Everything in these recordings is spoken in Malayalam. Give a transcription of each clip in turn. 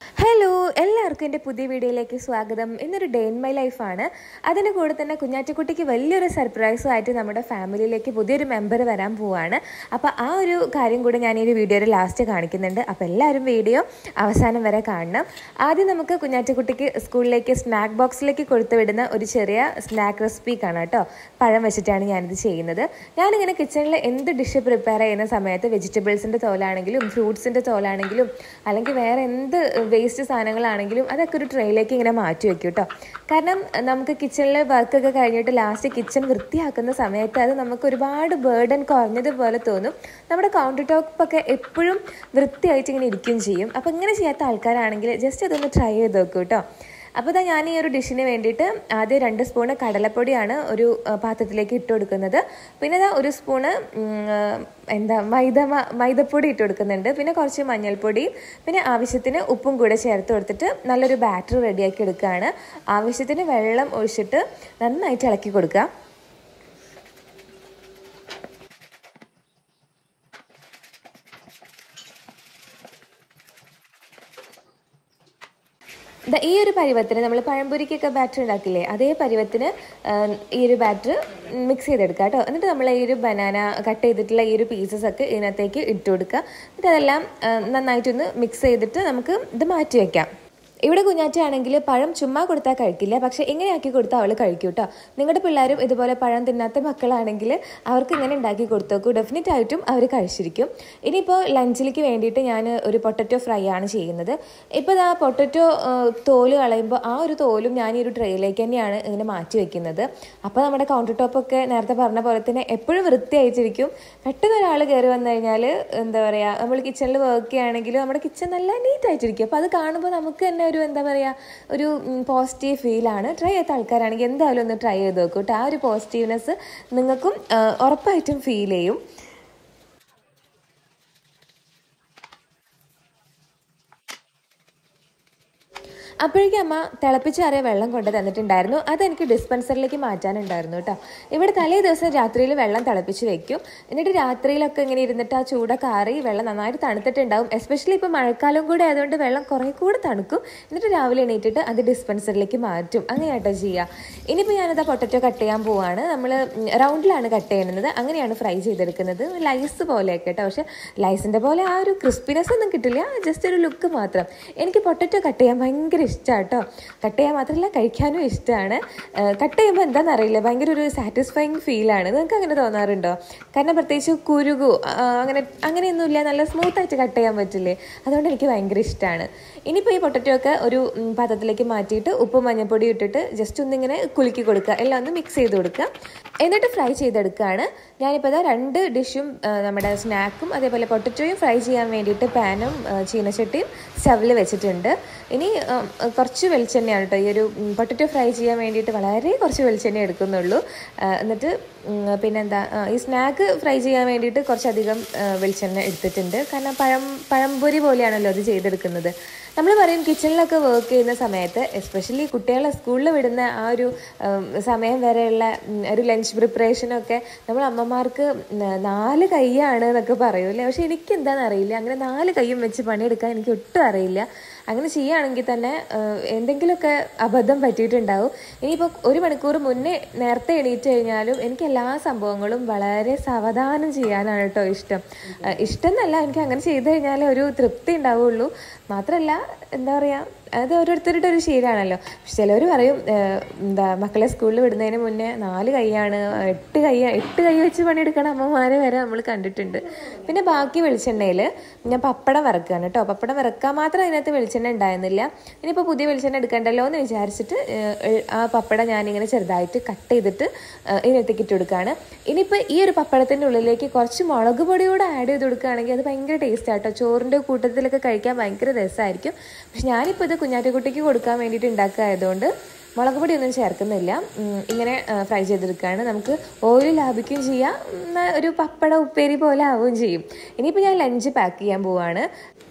ഹലോ എല്ലാവർക്കും എൻ്റെ പുതിയ വീഡിയോയിലേക്ക് സ്വാഗതം ഇന്നൊരു ഡേ ഇൻ മൈ ലൈഫാണ് അതിൻ്റെ കൂടെ തന്നെ കുഞ്ഞാറ്റക്കുട്ടിക്ക് വലിയൊരു സർപ്രൈസും ആയിട്ട് നമ്മുടെ ഫാമിലിയിലേക്ക് പുതിയൊരു മെമ്പർ വരാൻ പോവാണ് അപ്പോൾ ആ ഒരു കാര്യം കൂടെ ഞാൻ ഈ ഒരു വീഡിയോയുടെ ലാസ്റ്റ് കാണിക്കുന്നുണ്ട് അപ്പോൾ എല്ലാവരും വീഡിയോ അവസാനം വരെ കാണണം ആദ്യം നമുക്ക് കുഞ്ഞാറ്റക്കുട്ടിക്ക് സ്കൂളിലേക്ക് സ്നാക്ക് ബോക്സിലേക്ക് കൊടുത്തു വിടുന്ന ഒരു ചെറിയ സ്നാക്ക് റെസിപ്പി കാണാം കേട്ടോ പഴം വെച്ചിട്ടാണ് ഞാനിത് ചെയ്യുന്നത് ഞാനിങ്ങനെ കിച്ചണിൽ എന്ത് ഡിഷ് പ്രിപ്പയർ ചെയ്യുന്ന സമയത്ത് വെജിറ്റബിൾസിൻ്റെ തോലാണെങ്കിലും ഫ്രൂട്ട്സിൻ്റെ തോലാണെങ്കിലും അല്ലെങ്കിൽ വേറെ എന്ത് വേസ്റ്റ് സാധനങ്ങളാണെങ്കിലും അതൊക്കെ ഒരു ട്രേയിലേക്ക് ഇങ്ങനെ മാറ്റി വെക്കും കേട്ടോ കാരണം നമുക്ക് കിച്ചണിലെ വർക്കൊക്കെ കഴിഞ്ഞിട്ട് ലാസ്റ്റ് കിച്ചൺ വൃത്തിയാക്കുന്ന സമയത്ത് അത് നമുക്ക് ഒരുപാട് ബേർഡൻ കുറഞ്ഞതുപോലെ തോന്നും നമ്മുടെ കൗണ്ടർ ടോപ്പ് ഒക്കെ എപ്പോഴും വൃത്തിയായിട്ട് ഇങ്ങനെ ഇരിക്കുകയും ചെയ്യും അപ്പോൾ ഇങ്ങനെ ചെയ്യാത്ത ആൾക്കാരാണെങ്കിൽ ജസ്റ്റ് അതൊന്ന് ട്രൈ ചെയ്ത് നോക്കൂ കേട്ടോ അപ്പോൾ ഇതാ ഞാൻ ഈ ഒരു ഡിഷിന് വേണ്ടിയിട്ട് ആദ്യം രണ്ട് സ്പൂണ് കടലപ്പൊടിയാണ് ഒരു ആ, പാത്രത്തിലേക്ക് ഇട്ട് കൊടുക്കുന്നത് പിന്നെ ഇതാ ഒരു സ്പൂണ് ഉം, ആ, എന്താ മൈദ മ- മൈദപ്പൊടി ഇട്ട് കൊടുക്കുന്നുണ്ട് പിന്നെ കുറച്ച് മഞ്ഞൾപ്പൊടി പിന്നെ ആവശ്യത്തിന് ഉപ്പും കൂടെ ചേർത്ത് കൊടുത്തിട്ട് നല്ലൊരു ബാറ്റർ റെഡിയാക്കി എടുക്കുകയാണ് ആവശ്യത്തിന് വെള്ളം ഒഴിച്ചിട്ട് നന്നായിട്ട് ഇളക്കി കൊടുക്കുക ദാ ഈ ഒരു പരുവത്തിന് നമ്മൾ പഴംപൊരിക്കൊക്കെ ബാറ്റർ ഉണ്ടാക്കില്ലേ അതേ പരുവത്തിന് ആ, ഈ ഒരു ബാറ്റർ മിക്സ് ചെയ്തെടുക്കുക കേട്ടോ എന്നിട്ട് നമ്മൾ ഈ ഒരു ബനാന കട്ട് ചെയ്തിട്ടുള്ള ഈ ഒരു പീസസ് ഒക്കെ ഇതിനകത്തേക്ക് ഇട്ട് കൊടുക്കുക എന്നിട്ട് അതെല്ലാം ആ, നന്നായിട്ടൊന്ന് മിക്സ് ചെയ്തിട്ട് നമുക്ക് ഇത് മാറ്റി വയ്ക്കാം ഇവിടെ കുഞ്ഞാറ്റയാണെങ്കിൽ പഴം ചുമ്മാ കൊടുത്താൽ കഴിക്കില്ല പക്ഷെ ഇങ്ങനെ ആക്കി കൊടുത്താൽ അവൾ കഴിക്കും കേട്ടോ നിങ്ങളുടെ പിള്ളേരും ഇതുപോലെ പഴം തിന്നാത്ത മക്കളാണെങ്കിൽ അവർക്ക് ഇങ്ങനെ ഉണ്ടാക്കി കൊടുത്തു നോക്കൂ ഡെഫിനറ്റ് ആയിട്ടും അവർ കഴിച്ചിരിക്കും ഇനിയിപ്പോൾ ലഞ്ചിലേക്ക് വേണ്ടിയിട്ട് ഞാൻ ഒരു പൊട്ടറ്റോ ഫ്രൈ ആണ് ചെയ്യുന്നത് ഇപ്പോൾ ആ പൊട്ടറ്റോ തോല് കളയുമ്പോൾ ആ ഒരു തോലും ഞാൻ ഈ ഒരു ട്രേയിലേക്ക് തന്നെയാണ് ഇങ്ങനെ മാറ്റി വെക്കുന്നത് അപ്പോൾ നമ്മുടെ കൗണ്ടർ ടോപ്പൊക്കെ നേരത്തെ പറഞ്ഞ പോലെ തന്നെ എപ്പോഴും വൃത്തിയായിട്ടിരിക്കും പെട്ടെന്ന് ഒരാൾ കയറി വന്നു കഴിഞ്ഞാൽ എന്താ പറയുക നമ്മൾ കിച്ചണിൽ വർക്ക് ചെയ്യുകയാണെങ്കിലും നമ്മുടെ കിച്ചൺ നല്ല നീറ്റ് ആയിട്ടിരിക്കും അപ്പോൾ അത് കാണുമ്പോൾ നമുക്ക് തന്നെ ഒരു എന്താ പറയുക ഒരു പോസിറ്റീവ് ഫീലാണ് ട്രൈ ചെയ്ത ആൾക്കാരാണെങ്കിൽ എന്തായാലും ഒന്ന് ട്രൈ ചെയ്ത് നോക്കൂ കേട്ടോ ആ ഒരു പോസിറ്റീവ്നെസ് നിങ്ങൾക്കും ആ, ഉറപ്പായിട്ടും ഫീൽ ചെയ്യും അപ്പോഴേക്കും അമ്മ തിളപ്പിച്ചാറിയ വെള്ളം കൊണ്ട് തന്നിട്ടുണ്ടായിരുന്നു അതെനിക്ക് ഡിസ്പെൻസറിലേക്ക് മാറ്റാനുണ്ടായിരുന്നു കേട്ടോ ഇവിടെ തലേ ദിവസം രാത്രിയിൽ വെള്ളം തിളപ്പിച്ച് വെക്കും എന്നിട്ട് രാത്രിയിലൊക്കെ ഇങ്ങനെ ഇരുന്നിട്ട് ആ ചൂടൊക്കെ ആറി വെള്ളം നന്നായിട്ട് തണുത്തിട്ടുണ്ടാവും എസ്പെഷ്യലി ഇപ്പോൾ മഴക്കാലം കൂടെ ആയതുകൊണ്ട് വെള്ളം കുറേ കൂടെ തണുക്കും എന്നിട്ട് രാവിലെ എണീറ്റിട്ട് അത് ഡിസ്പെൻസറിലേക്ക് മാറ്റും അങ്ങനെയാട്ടോ ചെയ്യുക ഇനിയിപ്പോൾ ഞാനത് പൊട്ടറ്റോ കട്ട് ചെയ്യാൻ പോവാണ് നമ്മൾ റൗണ്ടിലാണ് കട്ട് ചെയ്യുന്നത് അങ്ങനെയാണ് ഫ്രൈ ചെയ്തെടുക്കുന്നത് ലൈസ് പോലെയൊക്കെ കേട്ടോ പക്ഷേ ലൈസിൻ്റെ പോലെ ആ ഒരു ക്രിസ്പിനെസ് ഒന്നും കിട്ടില്ല ജസ്റ്റ് ഒരു ലുക്ക് മാത്രം എനിക്ക് പൊട്ടറ്റോ കട്ട് ചെയ്യാൻ ഭയങ്കര ഇഷ്ടമാണ് കേട്ടോ കട്ട് ചെയ്യാൻ മാത്രമല്ല കഴിക്കാനും ഇഷ്ടമാണ് കട്ട് ചെയ്യുമ്പോൾ എന്താണെന്ന് അറിയില്ല ഭയങ്കര ഒരു സാറ്റിസ്ഫൈങ് ഫീലാണ് നിങ്ങൾക്ക് അങ്ങനെ തോന്നാറുണ്ടോ കാരണം പ്രത്യേകിച്ച് കുരുകു ആ, അങ്ങനെ അങ്ങനെയൊന്നുമില്ല നല്ല സ്മൂത്തായിട്ട് കട്ട് ചെയ്യാൻ പറ്റില്ലേ അതുകൊണ്ട് എനിക്ക് ഭയങ്കര ഇഷ്ടമാണ് ഇനിയിപ്പോൾ ഈ പൊട്ടറ്റോ ഒക്കെ ഒരു ഉം, പാത്രത്തിലേക്ക് മാറ്റിയിട്ട് ഉപ്പും മഞ്ഞൾപ്പൊടി ഇട്ടിട്ട് ജസ്റ്റ് ഒന്നിങ്ങനെ കുലുക്കി കൊടുക്കുക എല്ലാം ഒന്ന് മിക്സ് ചെയ്ത് കൊടുക്കുക എന്നിട്ട് ഫ്രൈ ചെയ്തെടുക്കുകയാണ് ഞാനിപ്പോൾ ഇതാ രണ്ട് ഡിഷും ആ, നമ്മുടെ സ്നാക്കും അതേപോലെ പൊട്ടറ്റോയും ഫ്രൈ ചെയ്യാൻ വേണ്ടിയിട്ട് പാനും ആ, ചീനച്ചട്ടിയും സ്റ്റവിൽ വെച്ചിട്ടുണ്ട് ഇനി ആ, കുറച്ച് വെളിച്ചെണ്ണയാണ് കേട്ടോ ഈ ഒരു ഉം, പൊട്ടറ്റോ ഫ്രൈ ചെയ്യാൻ വേണ്ടിയിട്ട് വളരെ കുറച്ച് വെളിച്ചെണ്ണ എടുക്കുന്നുള്ളൂ ആ, എന്നിട്ട് ഉം, പിന്നെന്താ ആ, ഈ സ്നാക്ക് ഫ്രൈ ചെയ്യാൻ വേണ്ടിയിട്ട് കുറച്ചധികം ആ, വെളിച്ചെണ്ണ എടുത്തിട്ടുണ്ട് കാരണം പഴം പഴംപൊരി പോലെയാണല്ലോ അത് ചെയ്തെടുക്കുന്നത് നമ്മൾ പറയും കിച്ചണിലൊക്കെ വർക്ക് ചെയ്യുന്ന സമയത്ത് എസ്പെഷ്യലി കുട്ടികളെ സ്കൂളിൽ വിടുന്ന ആ ഒരു ഉം, സമയം വരെയുള്ള ഉം, ഒരു ലഞ്ച് പ്രിപ്പറേഷനൊക്കെ നമ്മൾ അമ്മമാർക്ക് ന- നാല് കൈയാണ് എന്നൊക്കെ പറയൂല്ലേ പക്ഷെ എനിക്ക് എന്താണെന്ന് അറിയില്ല അങ്ങനെ നാല് കൈയും വെച്ച് പണിയെടുക്കാൻ എനിക്ക് ഒട്ടും അറിയില്ല അങ്ങനെ ചെയ്യുകയാണെങ്കിൽ തന്നെ ഏഹ്, എന്തെങ്കിലുമൊക്കെ അബദ്ധം പറ്റിയിട്ടുണ്ടാവും ഇനിയിപ്പോൾ ഒരു മണിക്കൂർ മുന്നേ നേരത്തെ എണീറ്റ് കഴിഞ്ഞാലും എനിക്ക് എല്ലാ സംഭവങ്ങളും വളരെ സാവധാനം ചെയ്യാനാണ് കേട്ടോ ഇഷ്ടം ഏഹ്, ഇഷ്ടം എന്നല്ല എനിക്ക് അങ്ങനെ ചെയ്തു കഴിഞ്ഞാൽ ഒരു തൃപ്തി ഉണ്ടാവുള്ളൂ മാത്രമല്ല എന്താ പറയുക അത് ഓരോരുത്തരുടെ ഒരു ശീലമാണല്ലോ പക്ഷെ ചിലവർ പറയും ഏഹ്, എന്താ മക്കളെ സ്കൂളിൽ വിടുന്നതിന് മുന്നേ നാല് കൈയാണ് എട്ട് കൈ എട്ട് കൈ വെച്ച് പണിയെടുക്കണ അമ്മമാരെ വരെ നമ്മൾ കണ്ടിട്ടുണ്ട് പിന്നെ ബാക്കി വെളിച്ചെണ്ണയിൽ ഞാൻ പപ്പടം വറക്കുകയാണ് കേട്ടോ പപ്പടം വറക്കാൻ മാത്രം അതിനകത്ത് വെളിച്ചെണ്ണ ഉണ്ടായിരുന്നില്ല ഇനിയിപ്പോൾ പുതിയ വെളിച്ചെണ്ണ എടുക്കണ്ടല്ലോ എന്ന് വിചാരിച്ചിട്ട് ഏഹ്, ആ പപ്പടം ഞാനിങ്ങനെ ചെറുതായിട്ട് കട്ട് ചെയ്തിട്ട് ഏഹ്, ഇതിനകത്തേക്ക് ഇട്ട് കൊടുക്കുകയാണ് ഇനിയിപ്പോൾ ഈ ഒരു പപ്പടത്തിൻ്റെ ഉള്ളിലേക്ക് കുറച്ച് മുളക് പൊടി കൂടെ ആഡ് ചെയ്ത് കൊടുക്കുകയാണെങ്കിൽ അത് ഭയങ്കര ടേസ്റ്റ് ആട്ടോ ചോറിൻ്റെ കൂട്ടത്തിലൊക്കെ കഴിക്കാൻ ഭയങ്കര രസമായിരിക്കും പക്ഷെ ഞാനിപ്പോൾ ഇത് കുഞ്ഞാറ്റക്കുട്ടിക്ക് കൊടുക്കാൻ വേണ്ടിയിട്ട് ഉണ്ടാക്കുകയായതുകൊണ്ട് മുളക് പൊടി ഒന്നും ചേർക്കുന്നില്ല ഉം, ഇങ്ങനെ ഫ്രൈ ചെയ്തെടുക്കുകയാണ് നമുക്ക് ഓയിൽ ലാഭിക്കുകയും ചെയ്യാം ഉം, ഒരു പപ്പട ഉപ്പേരി പോലെ ആവുകയും ചെയ്യും ഇനിയിപ്പോൾ ഞാൻ ലഞ്ച് പാക്ക് ചെയ്യാൻ പോവാണ്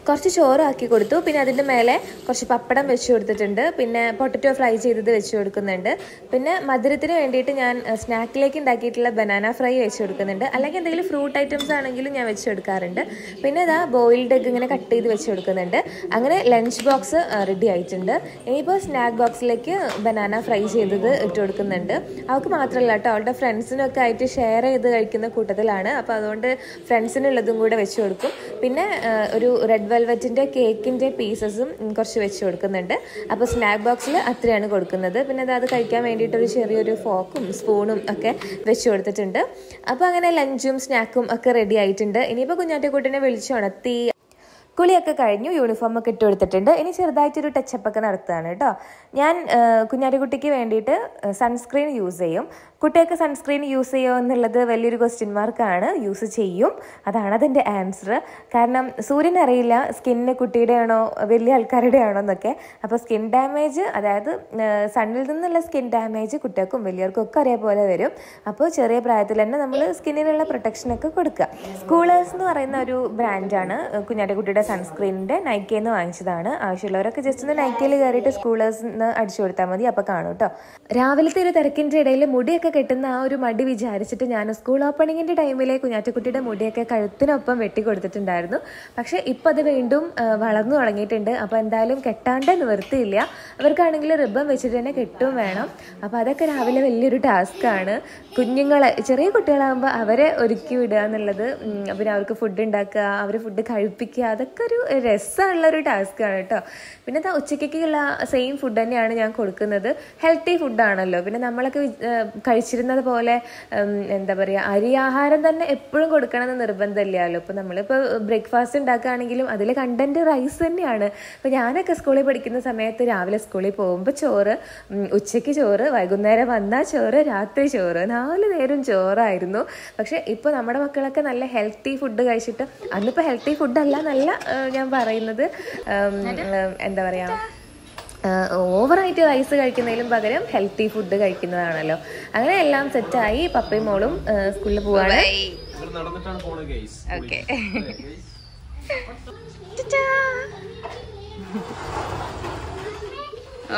കുറച്ച് ചോറ് ആക്കി കൊടുത്തു പിന്നെ അതിൻ്റെ മേലെ കുറച്ച് പപ്പടം വെച്ച് കൊടുത്തിട്ടുണ്ട് പിന്നെ പൊട്ടറ്റോ ഫ്രൈ ചെയ്തത് വെച്ച് കൊടുക്കുന്നുണ്ട് പിന്നെ മധുരത്തിന് വേണ്ടിയിട്ട് ഞാൻ സ്നാക്കിലേക്ക് ഉണ്ടാക്കിയിട്ടുള്ള ബനാന ഫ്രൈ വെച്ച് കൊടുക്കുന്നുണ്ട് അല്ലെങ്കിൽ എന്തെങ്കിലും ഫ്രൂട്ട് ഐറ്റംസ് ആണെങ്കിലും ഞാൻ വെച്ച് കൊടുക്കാറുണ്ട് പിന്നെ ഇതാ ബോയിൽഡ് എഗ് ഇങ്ങനെ കട്ട് ചെയ്ത് വെച്ച് കൊടുക്കുന്നുണ്ട് അങ്ങനെ ലഞ്ച് ബോക്സ് റെഡി ആയിട്ടുണ്ട് ഇനിയിപ്പോൾ സ്നാക്ക് ബോക്സിലേക്ക് ബനാന ഫ്രൈ ചെയ്തത് ഇട്ട് കൊടുക്കുന്നുണ്ട് അവൾക്ക് മാത്രമല്ല കേട്ടോ അവളുടെ ഫ്രണ്ട്സിനൊക്കെ ആയിട്ട് ഷെയർ ചെയ്ത് കഴിക്കുന്ന കൂട്ടത്തിലാണ് അപ്പോൾ അതുകൊണ്ട് ഫ്രണ്ട്സിനുള്ളതും കൂടെ വെച്ച് കൊടുക്കും പിന്നെ ആ, ഒരു റെഡ് വെൽവെറ്റിൻ്റെ കേക്കിൻ്റെ പീസസും കുറച്ച് വെച്ച് കൊടുക്കുന്നുണ്ട് അപ്പോൾ സ്നാക്ക് ബോക്സിൽ അത്രയാണ് കൊടുക്കുന്നത് പിന്നെ അത് അത് കഴിക്കാൻ വേണ്ടിയിട്ട് ഒരു ചെറിയൊരു ഫോക്കും സ്പൂണും ഒക്കെ വെച്ച് കൊടുത്തിട്ടുണ്ട് അപ്പോൾ അങ്ങനെ ലഞ്ചും സ്നാക്കും ഒക്കെ റെഡി ആയിട്ടുണ്ട് ഇനിയിപ്പോൾ കുഞ്ഞാറ്റക്കുട്ടിനെ വിളിച്ചുണർത്തി കുളിയൊക്കെ കഴിഞ്ഞു യൂണിഫോം ഒക്കെ ഇട്ട് കൊടുത്തിട്ടുണ്ട് ഇനി ചെറുതായിട്ടൊരു ടച്ചപ്പ് ഒക്കെ നടത്തുകയാണ് കേട്ടോ ഞാൻ ആ, കുഞ്ഞാറ്റക്കുട്ടിക്ക് വേണ്ടിയിട്ട് സൺസ്ക്രീൻ യൂസ് ചെയ്യും കുട്ടിയൊക്കെ സൺസ്ക്രീൻ യൂസ് ചെയ്യുമോ എന്നുള്ളത് വലിയൊരു ക്വസ്റ്റ്യൻ മാർക്കാണ് യൂസ് ചെയ്യും അതാണ് അതിൻ്റെ ആൻസർ കാരണം സൂര്യൻ അറിയില്ല സ്കിന്നിന് കുട്ടിയുടെ ആണോ വലിയ ആൾക്കാരുടെ ആണോ എന്നൊക്കെ അപ്പോൾ സ്കിൻ ഡാമേജ് അതായത് സണ്ണിൽ നിന്നുള്ള സ്കിൻ ഡാമേജ് കുട്ടികൾക്കും വലിയവർക്കും ഒക്കെ ഒരേപോലെ വരും അപ്പോൾ ചെറിയ പ്രായത്തിൽ തന്നെ നമ്മൾ സ്കിന്നിനുള്ള പ്രൊട്ടക്ഷനൊക്കെ കൊടുക്കുക സ്കൂളേഴ്സ് എന്ന് പറയുന്ന ഒരു ബ്രാൻഡാണ് കുഞ്ഞാറ്റക്കുട്ടിയുടെ സൺസ്ക്രീനിൻ്റെ നൈക്കയിൽ നിന്ന് വാങ്ങിച്ചതാണ് ആവശ്യമുള്ളവരൊക്കെ ജസ്റ്റ് ഒന്ന് നൈക്കയിൽ കയറിയിട്ട് സ്കൂളേഴ്സ് നിന്ന് അടിച്ചു കൊടുത്താൽ മതി അപ്പോൾ കാണും കേട്ടോ രാവിലത്തെ ഒരു തിരക്കിൻ്റെ ഇടയിൽ മുടിയൊക്കെ കെട്ടുന്ന ആ ഒരു മടി വിചാരിച്ചിട്ട് ഞാൻ സ്കൂൾ ഓപ്പണിങ്ങിൻ്റെ ടൈമിലെ കുഞ്ഞാറ്റക്കുട്ടിയുടെ മുടിയൊക്കെ കഴുത്തിനൊപ്പം വെട്ടി കൊടുത്തിട്ടുണ്ടായിരുന്നു പക്ഷേ ഇപ്പം അത് വീണ്ടും ആ, വളർന്നു തുടങ്ങിയിട്ടുണ്ട് അപ്പോൾ എന്തായാലും കെട്ടാണ്ട് നിവർത്തിയില്ല അവർക്കാണെങ്കിൽ റിബൺ വെച്ചിട്ട് തന്നെ കെട്ടും വേണം അപ്പോൾ അതൊക്കെ രാവിലെ വലിയൊരു ടാസ്ക്കാണ് കുഞ്ഞുങ്ങളെ ചെറിയ കുട്ടികളാകുമ്പോൾ അവരെ ഒരുക്കി വിടുക എന്നുള്ളത് ഉം, പിന്നെ അവർക്ക് ഫുഡ് ഉണ്ടാക്കുക അവർ ഫുഡ് കഴിപ്പിക്കുക അതൊക്കെ ഒരു രസമുള്ള ഒരു ടാസ്ക്കാണ് കേട്ടോ പിന്നെ ദാ ഉച്ചയ്ക്കുള്ള സെയിം ഫുഡ് തന്നെയാണ് ഞാൻ കൊടുക്കുന്നത് ഹെൽത്തി ഫുഡാണല്ലോ പിന്നെ നമ്മളൊക്കെ വി- ഏഹ് കഴിച്ചിരുന്നത് പോലെ ഉം, എന്താ പറയുക അരി ആഹാരം തന്നെ എപ്പോഴും കൊടുക്കണമെന്ന് നിർബന്ധമില്ലല്ലോ ഇപ്പോൾ നമ്മളിപ്പോൾ ബ്രേക്ക്ഫാസ്റ്റ് ഉണ്ടാക്കുകയാണെങ്കിലും അതിൽ കണ്ടന്റ് റൈസ് തന്നെയാണ് ഇപ്പോൾ ഞാനൊക്കെ സ്കൂളിൽ പഠിക്കുന്ന സമയത്ത് രാവിലെ സ്കൂളിൽ പോകുമ്പോൾ ചോറ് ഉം, ഉച്ചയ്ക്ക് ചോറ് വൈകുന്നേരം വന്നാൽ ചോറ് രാത്രി ചോറ് നാല് നേരം ചോറായിരുന്നു പക്ഷേ ഇപ്പോൾ നമ്മുടെ മക്കളൊക്കെ നല്ല ഹെൽത്തി ഫുഡ് കഴിച്ചിട്ട് അന്നിപ്പോൾ ഹെൽത്തി ഫുഡല്ല നല്ല ഏഹ്, ഞാൻ പറയുന്നത് ഉം, ഉം, എന്താ പറയുക ഓവറായിട്ട് റൈസ് കഴിക്കുന്നതിലും പകരം ഹെൽത്തി ഫുഡ് കഴിക്കുന്നതാണല്ലോ അങ്ങനെ എല്ലാം സെറ്റായി പപ്പയും മോളും ഏഹ്, സ്കൂളിൽ പോവാണ് നടന്നിട്ടാണ് പോണത് ഗൈസ് ഓക്കെ ഓ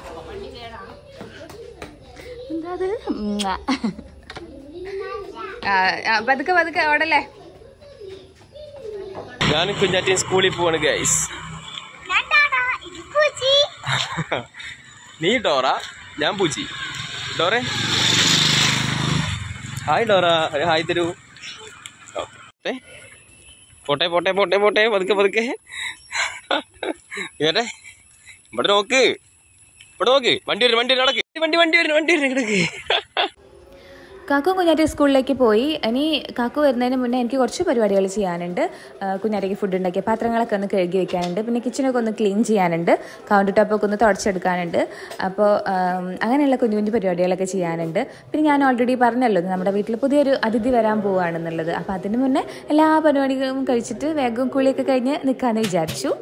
എന്താ അത് ഉമ്മ. ആ, ആ, പതുക്കെ പതുക്കെ ഓടല്ലേ ഞാൻ കുഞ്ഞാറ്റിൻ സ്കൂളിൽ പോവാണ് ഗൈസ് നീ ഡോറ ഞാൻ പൂച്ചി ഡോറെ ഹായ് ഡോറ ഒരു ഹായ് തരൂ ഓക്കേ. പോട്ടെ പോട്ടെ പോട്ടെ പോട്ടെ പതുക്കെ പതുക്കെ കേട്ടെ ഇവിടെ നോക്ക് ഇവിടെ നോക്ക് വണ്ടി വരും വണ്ടി വരും നടക്ക് വണ്ടി വണ്ടി വരും വണ്ടി വരും കിടക്ക് കാക്കു കുഞ്ഞാറ്റ സ്കൂളിലേക്ക് പോയി ഇനി കാക്കു വരുന്നതിന് മുന്നേ എനിക്ക് കുറച്ച് പരിപാടികൾ ചെയ്യാനുണ്ട് ആ, കുഞ്ഞാറ്റയ്ക്ക് ഫുഡ് ഉണ്ടാക്കിയ പാത്രങ്ങളൊക്കെ ഒന്ന് കഴുകി വെക്കാനുണ്ട് പിന്നെ കിച്ചണൊക്കെ ഒന്ന് ക്ലീൻ ചെയ്യാനുണ്ട് കൗണ്ടർ ടോപ്പൊക്കെ ഒന്ന് തുടച്ചെടുക്കാനുണ്ട് അപ്പോൾ ആം, അങ്ങനെയുള്ള കുഞ്ഞു കുഞ്ഞു പരിപാടികളൊക്കെ ചെയ്യാനുണ്ട് പിന്നെ ഞാൻ ഓൾറെഡി പറഞ്ഞല്ലോ നമ്മുടെ വീട്ടിൽ പുതിയൊരു അതിഥി വരാൻ പോവുകയാണെന്നുള്ളത് അപ്പോൾ അതിന് മുന്നേ എല്ലാ പരിപാടികളും കഴിച്ചിട്ട് വേഗം കുളിയൊക്കെ കഴിഞ്ഞ് നിൽക്കാമെന്ന് വിചാരിച്ചു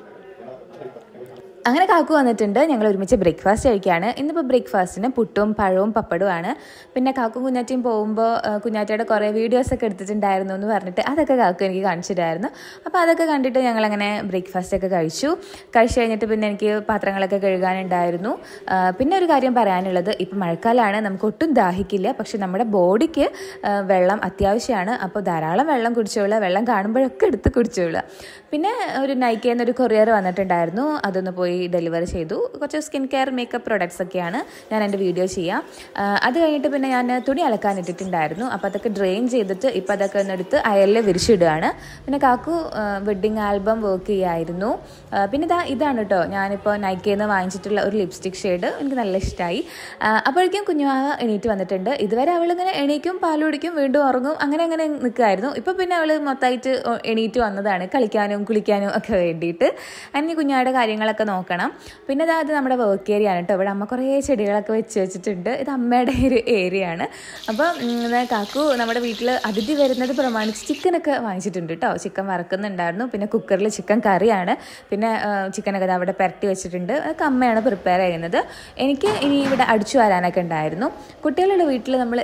അങ്ങനെ കാക്കു വന്നിട്ടുണ്ട് ഞങ്ങൾ ഒരുമിച്ച് ബ്രേക്ക്ഫാസ്റ്റ് കഴിക്കുകയാണ് ഇന്നിപ്പോൾ ബ്രേക്ക്ഫാസ്റ്റിന് പുട്ടും പഴവും പപ്പടവുമാണ് പിന്നെ കാക്കും കുഞ്ഞാറ്റയും പോകുമ്പോൾ കുഞ്ഞാറ്റയുടെ കുറേ വീഡിയോസൊക്കെ എടുത്തിട്ടുണ്ടായിരുന്നു എന്ന് പറഞ്ഞിട്ട് അതൊക്കെ കാക്കു എനിക്ക് കാണിച്ചിട്ടായിരുന്നു അപ്പോൾ അതൊക്കെ കണ്ടിട്ട് ഞങ്ങളങ്ങനെ ബ്രേക്ക്ഫാസ്റ്റ് ഒക്കെ കഴിച്ചു കഴിച്ചു കഴിഞ്ഞിട്ട് പിന്നെ എനിക്ക് പാത്രങ്ങളൊക്കെ കഴുകാനുണ്ടായിരുന്നു ആ, പിന്നെ ഒരു കാര്യം പറയാനുള്ളത് ഇപ്പം മഴക്കാലമാണ് നമുക്ക് ഒട്ടും ദാഹിക്കില്ല പക്ഷെ നമ്മുടെ ബോഡിക്ക് ആ, വെള്ളം അത്യാവശ്യമാണ് അപ്പോൾ ധാരാളം വെള്ളം കുടിച്ചോളുക വെള്ളം കാണുമ്പോഴൊക്കെ എടുത്ത് കുടിച്ചോളുക പിന്നെ ഒരു നൈക്കയിൽ നിന്ന് ഒരു കൊറിയർ വന്നിട്ടുണ്ടായിരുന്നു അതൊന്ന് പോയി ഡെലിവറി ചെയ്തു കുറച്ച് സ്കിൻ കെയർ മേക്കപ്പ് പ്രൊഡക്ട്സ് ഒക്കെയാണ് ഞാൻ എൻ്റെ വീഡിയോ ചെയ്യാം ആ, അത് കഴിഞ്ഞിട്ട് പിന്നെ ഞാൻ തുണി അലക്കാൻ ഇട്ടിട്ടുണ്ടായിരുന്നു അപ്പോൾ അതൊക്കെ ഡ്രെയിൻ ചെയ്തിട്ട് ഇപ്പോൾ അതൊക്കെ ഒന്ന് എടുത്ത് അയലിൽ വിരിച്ചിടുകയാണ് പിന്നെ കാക്കു വെഡ്ഡിങ് ആൽബം വർക്ക് ചെയ്യായിരുന്നു ആ, പിന്നെ ഇതാ ഇതാണ് കേട്ടോ ഞാനിപ്പോൾ നൈക്കയിൽ നിന്ന് വാങ്ങിച്ചിട്ടുള്ള ഒരു ലിപ്സ്റ്റിക് ഷെയ്ഡ് എനിക്ക് നല്ല ഇഷ്ടമായി അപ്പോഴേക്കും കുഞ്ഞുമാവ എണീറ്റ് വന്നിട്ടുണ്ട് ഇതുവരെ അവളിങ്ങനെ എണീക്കും പാൽ കുടിക്കും വീണ്ടും ഉറങ്ങും അങ്ങനെ അങ്ങനെ നിൽക്കുമായിരുന്നു ഇപ്പോൾ പിന്നെ അവൾ മൊത്തമായിട്ട് എണീറ്റ് വന്നതാണ് കളിക്കാനും കുളിക്കാനും ഒക്കെ വേണ്ടിയിട്ട് അതിന് കുഞ്ഞാടെ കാര്യങ്ങളൊക്കെ നോക്കണം പിന്നെ ഇതാ ഇത് നമ്മുടെ വർക്ക് ഏരിയ ആണ് കേട്ടോ ഇവിടെ അമ്മ കുറേ ചെടികളൊക്കെ വെച്ച് വെച്ചിട്ടുണ്ട് ഇത് അമ്മയുടെ ഒരു ഏരിയ ആണ് അപ്പം ഉം, ദേ കാക്കു നമ്മുടെ വീട്ടിൽ അതിഥി വരുന്നത് പ്രമാണിച്ച് ചിക്കനൊക്കെ വാങ്ങിച്ചിട്ടുണ്ട് കേട്ടോ ചിക്കൻ വറക്കുന്നുണ്ടായിരുന്നു പിന്നെ കുക്കറിൽ ചിക്കൻ കറിയാണ് പിന്നെ ആ, ചിക്കനൊക്കെ ദാ അവിടെ പുരട്ടി വെച്ചിട്ടുണ്ട് അതൊക്കെ അമ്മയാണ് പ്രിപ്പയർ ചെയ്യുന്നത് എനിക്ക് ഇനി ഇവിടെ അടിച്ചു വരാനൊക്കെ ഉണ്ടായിരുന്നു കുട്ടികളുടെ വീട്ടിൽ നമ്മൾ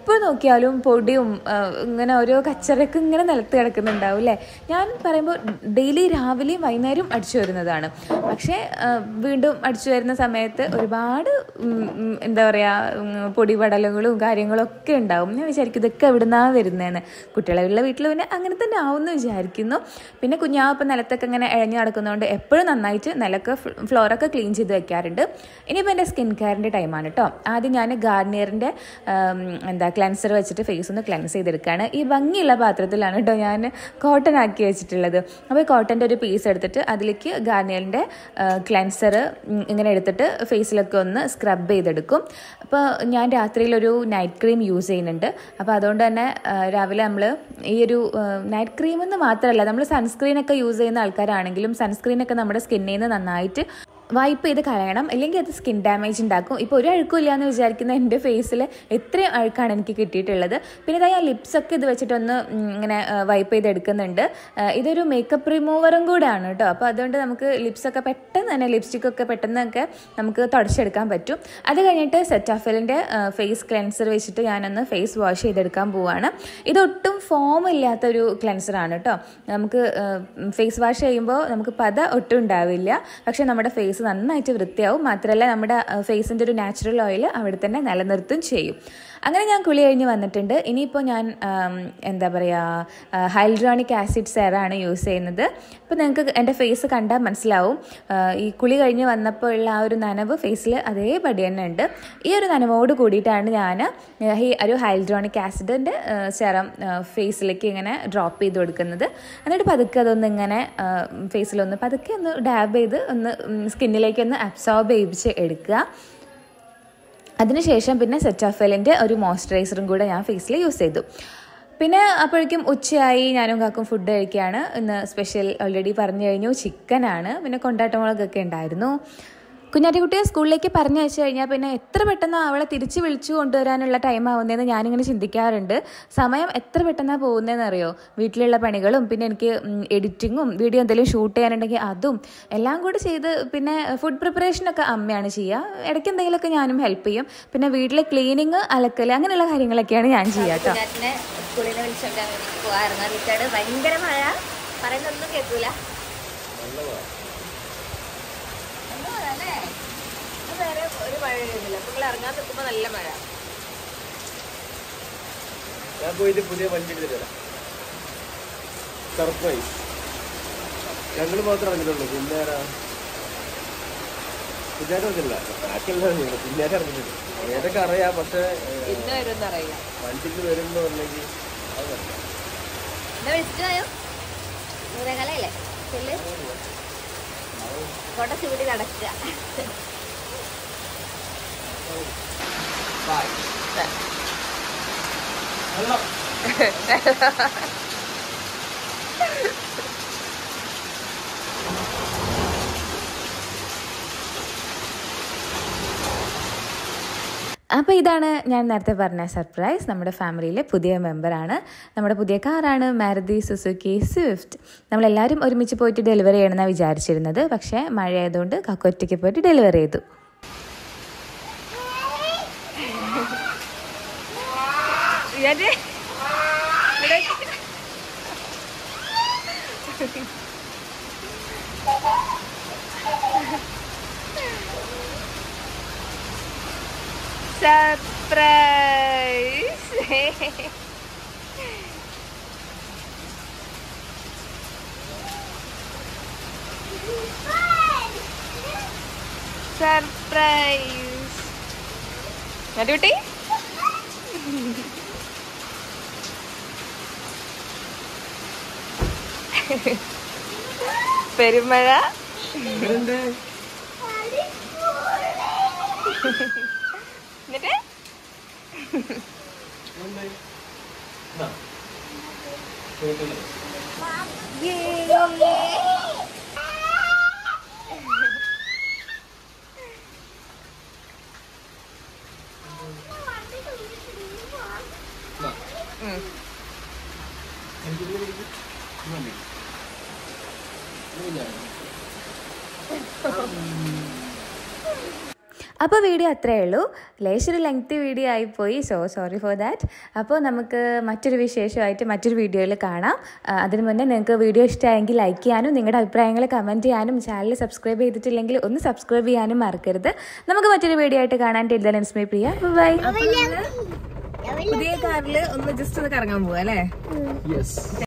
എപ്പോൾ നോക്കിയാലും പൊടിയും ആ, ഇങ്ങനെ ഓരോ കച്ചറയൊക്കെ ഇങ്ങനെ നിലത്ത് കിടക്കുന്നുണ്ടാവും അല്ലേ ഞാൻ പറയുമ്പോൾ ഡെയിലി രാവിലെയും വൈകുന്നേരവും അടിച്ചു വരുന്നതാണ് പക്ഷേ ആ, വീണ്ടും അടിച്ചു വരുന്ന സമയത്ത് ഒരുപാട് ഉം, ഉം, എന്താ പറയുക പൊടിപടലങ്ങളും കാര്യങ്ങളും ഒക്കെ ഉണ്ടാവും ഞാൻ വിചാരിക്കും ഇതൊക്കെ എവിടുന്നാണ് വരുന്നതെന്ന് കുട്ടികളുള്ള വീട്ടിൽ പിന്നെ അങ്ങനെ തന്നെ ആവുമെന്ന് വിചാരിക്കുന്നു പിന്നെ കുഞ്ഞാവപ്പം നിലത്തൊക്കെ ഇങ്ങനെ ഇഴഞ്ഞു നടക്കുന്നതുകൊണ്ട് എപ്പോഴും നന്നായിട്ട് നിലക്ക് ഫ്ലോറൊക്കെ ക്ലീൻ ചെയ്ത് വെക്കാറുണ്ട് ഇനിയിപ്പോൾ എൻ്റെ സ്കിൻ കെയറിൻ്റെ ടൈമാണ് കേട്ടോ ആദ്യം ഞാൻ ഗാർണിയറിൻ്റെ എന്താ ക്ലെൻസർ വെച്ചിട്ട് ഫേസ് ഒന്ന് ക്ലെൻസ് ചെയ്തെടുക്കുകയാണ് ഈ ഭംഗിയുള്ള പാത്രത്തിലാണ് കേട്ടോ ഞാൻ കോട്ടൺ ആക്കി വെച്ചിട്ടുള്ളത് അപ്പോൾ ഈ കോട്ടൻ്റെ ഒരു പീസ് എടുത്തിട്ട് അതിലേക്ക് ഗാർണിയറിൻ്റെ ക്ലെൻസർ ഇങ്ങനെ എടുത്തിട്ട് ഫേസിലൊക്കെ ഒന്ന് സ്ക്രബ് ചെയ്തെടുക്കും അപ്പോൾ ഞാൻ രാത്രിയിലൊരു നൈറ്റ് ക്രീം യൂസ് ചെയ്യുന്നുണ്ട് അപ്പോൾ അതുകൊണ്ട് തന്നെ ആ, രാവിലെ നമ്മൾ ഈ ഒരു നൈറ്റ് ക്രീം എന്ന് മാത്രമല്ല നമ്മൾ സൺസ്ക്രീനൊക്കെ യൂസ് ചെയ്യുന്ന ആൾക്കാരാണെങ്കിലും സൺസ്ക്രീനൊക്കെ നമ്മുടെ സ്കിന്നിൽ നിന്ന് നന്നായിട്ട് വൈപ്പ് ചെയ്ത് കളയണം അല്ലെങ്കിൽ അത് സ്കിൻ ഡാമേജ് ഉണ്ടാക്കും ഇപ്പോൾ ഒരു അഴുക്കും ഇല്ല എന്ന് വിചാരിക്കുന്ന എൻ്റെ ഫേസിൽ എത്രയും അഴുക്കാണ് എനിക്ക് കിട്ടിയിട്ടുള്ളത് പിന്നെ ഇതാ ഞാൻ ലിപ്സൊക്കെ ഇത് വെച്ചിട്ടൊന്ന് ഉം, ഇങ്ങനെ വൈപ്പ് ചെയ്ത് എടുക്കുന്നുണ്ട് ആ, ഇതൊരു മേക്കപ്പ് റിമൂവറും കൂടെയാണ് കേട്ടോ അപ്പോൾ അതുകൊണ്ട് നമുക്ക് ലിപ്സൊക്കെ പെട്ടെന്ന് തന്നെ ലിപ്സ്റ്റിക്കൊക്കെ പെട്ടെന്നൊക്കെ നമുക്ക് തുടച്ചെടുക്കാൻ പറ്റും അത് കഴിഞ്ഞിട്ട് സെറ്റാഫലിൻ്റെ ഫേസ് ക്ലെൻസർ വെച്ചിട്ട് ഞാനൊന്ന് ഫേസ് വാഷ് ചെയ്തെടുക്കാൻ പോവാണ് ഇതൊട്ടും ഫോം ഇല്ലാത്തൊരു ക്ലെൻസറാണ് കേട്ടോ നമുക്ക് ഫേസ് വാഷ് ചെയ്യുമ്പോൾ നമുക്ക് പത ഒട്ടും ഉണ്ടാവില്ല പക്ഷെ നമ്മുടെ ഫേസ് നന്നായിട്ട് വൃത്തിയാവും മാത്രമല്ല നമ്മുടെ ഫേസിൻ്റെ ഒരു നാച്ചുറൽ ഓയിൽ അവിടെ തന്നെ നിലനിർത്തും ചെയ്യും അങ്ങനെ ഞാൻ കുളി കഴിഞ്ഞ് വന്നിട്ടുണ്ട് ഇനിയിപ്പോൾ ഞാൻ ആം, എന്താ പറയുക ഹൈൽഡ്രോണിക് ആസിഡ് സെറാണ് യൂസ് ചെയ്യുന്നത് അപ്പോൾ നിങ്ങൾക്ക് എൻ്റെ ഫേസ് കണ്ടാൽ മനസ്സിലാവും ആ, ഈ കുളി കഴിഞ്ഞ് വന്നപ്പോൾ ഉള്ള ആ ഒരു നനവ് ഫേസിൽ അതേപടി തന്നെ ഉണ്ട് ഈ ഒരു നനവോട് കൂടിയിട്ടാണ് ഞാൻ ഈ ഒരു ഹൈൽഡ്രോണിക് ആസിഡിൻ്റെ സെറം ഫേസിലേക്ക് ഇങ്ങനെ ഡ്രോപ്പ് ചെയ്ത് കൊടുക്കുന്നത് എന്നിട്ട് പതുക്കെ അതൊന്ന് ഇങ്ങനെ ഫേസിലൊന്ന് പതുക്കെ ഒന്ന് ഡാബ് ചെയ്ത് ഒന്ന് സ്കിന്നിലേക്ക് ഒന്ന് അബ്സോർബ് ചെയ്യിപ്പിച്ച് എടുക്കുക അതിനുശേഷം പിന്നെ സെറ്റാഫെലിൻ്റെ ഒരു മോയ്സ്ചറൈസറും കൂടെ ഞാൻ ഫേസിൽ യൂസ് ചെയ്തു പിന്നെ അപ്പോഴേക്കും ഉച്ചയായി ഞാനും കാക്കും ഫുഡ് കഴിക്കുകയാണ് ഇന്ന് സ്പെഷ്യൽ ഓൾറെഡി പറഞ്ഞു കഴിഞ്ഞു ചിക്കനാണ് പിന്നെ കൊണ്ടാട്ടമുളകൊക്കെ ഉണ്ടായിരുന്നു കുഞ്ഞാറ്റിക്കുട്ടിയെ സ്കൂളിലേക്ക് പറഞ്ഞു വെച്ച് കഴിഞ്ഞാൽ പിന്നെ എത്ര പെട്ടെന്ന് അവളെ തിരിച്ച് വിളിച്ചു കൊണ്ടുവരാനുള്ള ടൈം ആവുന്നതെന്ന് ഞാനിങ്ങനെ ചിന്തിക്കാറുണ്ട് സമയം എത്ര പെട്ടെന്നാണ് പോകുന്നതെന്ന് അറിയോ വീട്ടിലുള്ള പണികളും പിന്നെ എനിക്ക് എഡിറ്റിങ്ങും വീഡിയോ എന്തെങ്കിലും ഷൂട്ട് ചെയ്യാനുണ്ടെങ്കിൽ അതും എല്ലാം കൂടി ചെയ്ത് പിന്നെ ഫുഡ് പ്രിപ്പറേഷനൊക്കെ അമ്മയാണ് ചെയ്യുക ഇടയ്ക്ക് എന്തെങ്കിലുമൊക്കെ ഞാനും ഹെൽപ്പ് ചെയ്യും പിന്നെ വീട്ടിലെ ക്ലീനിങ് അലക്കൽ അങ്ങനെയുള്ള കാര്യങ്ങളൊക്കെയാണ് ഞാൻ ചെയ്യുക കേട്ടോ കുഞ്ഞാറ്റിനെ സ്കൂളിൽ നിന്ന് വിളിച്ചോണ്ട് വേണ്ടി പോകാറുണ്ട് റിച്ചാർഡ് ഭയങ്കര മഴ പറയുന്നൊന്നും കേൾക്കൂല നല്ല മഴ അല്ലേ? ഇന്ന് വേറെ ഒരു മഴ വരുന്നില്ല അപ്പോൾ ഇറങ്ങാൻ നിൽക്കുമ്പോൾ നല്ല മഴ ഞാൻ പോയിട്ട് പുതിയ വണ്ടി എടുത്തിട്ട് വരാം സർപ്രൈസ് ഞങ്ങൾ മാത്രം അറിഞ്ഞിട്ടുള്ളൂ പിന്നെ ആരാ പിന്നേരം അറിഞ്ഞില്ല ബാക്കിയെല്ലാം അറിഞ്ഞില്ല പിന്നേരം അറിഞ്ഞിട്ടില്ല ഏതൊക്കെ അറിയാം പക്ഷേ ഇന്ന് വരുമെന്ന് അറിയില്ല വണ്ടിക്ക് വരുമ്പോ പറഞ്ഞെങ്കിൽ അത് അറിയാം. എന്നാ വിളിച്ചിട്ട് പോയോ മൂന്നേകാലല്ലേ ചെല്ല് കോട്ട ചൂടി നടക്കുക അപ്പോൾ ഇതാണ് ഞാൻ നേരത്തെ പറഞ്ഞ സർപ്രൈസ് നമ്മുടെ ഫാമിലിയിലെ പുതിയ മെമ്പറാണ് നമ്മുടെ പുതിയ കാറാണ് മാരുതി സുസുക്കി സ്വിഫ്റ്റ് നമ്മളെല്ലാവരും ഒരുമിച്ച് പോയിട്ട് ഡെലിവറി ചെയ്യണമെന്നാണ് വിചാരിച്ചിരുന്നത് പക്ഷേ മഴ ആയതുകൊണ്ട് കാക്കു ഒറ്റയ്ക്ക് പോയിട്ട് ഡെലിവറി ചെയ്തു സർപ്രൈസ് സർപ്രൈസ് മറ്റുകുട്ടി പെരുമഴ എന്നിട്ട് അപ്പോൾ വീഡിയോ അത്രയേ ഉള്ളൂ ലേശൊരു ലെങ്തി വീഡിയോ ആയിപ്പോയി സോ സോറി ഫോർ ദാറ്റ് അപ്പോൾ നമുക്ക് മറ്റൊരു വിശേഷമായിട്ട് മറ്റൊരു വീഡിയോയിൽ കാണാം ആ, അതിന് മുന്നേ നിങ്ങൾക്ക് വീഡിയോ ഇഷ്ടമായെങ്കിൽ ലൈക്ക് ചെയ്യാനും നിങ്ങളുടെ അഭിപ്രായങ്ങൾ കമൻറ്റ് ചെയ്യാനും ചാനൽ സബ്സ്ക്രൈബ് ചെയ്തിട്ടില്ലെങ്കിൽ ഒന്ന് സബ്സ്ക്രൈബ് ചെയ്യാനും മറക്കരുത് നമുക്ക് മറ്റൊരു വീഡിയോ ആയിട്ട് കാണാൻ ടിൽ സ്മേ പ്രിയ ബൈ പുതിയ കാറിൽ ഒന്ന് ജസ്റ്റ് ഒന്ന് കറങ്ങാൻ പോവാ അല്ലേ യെസ്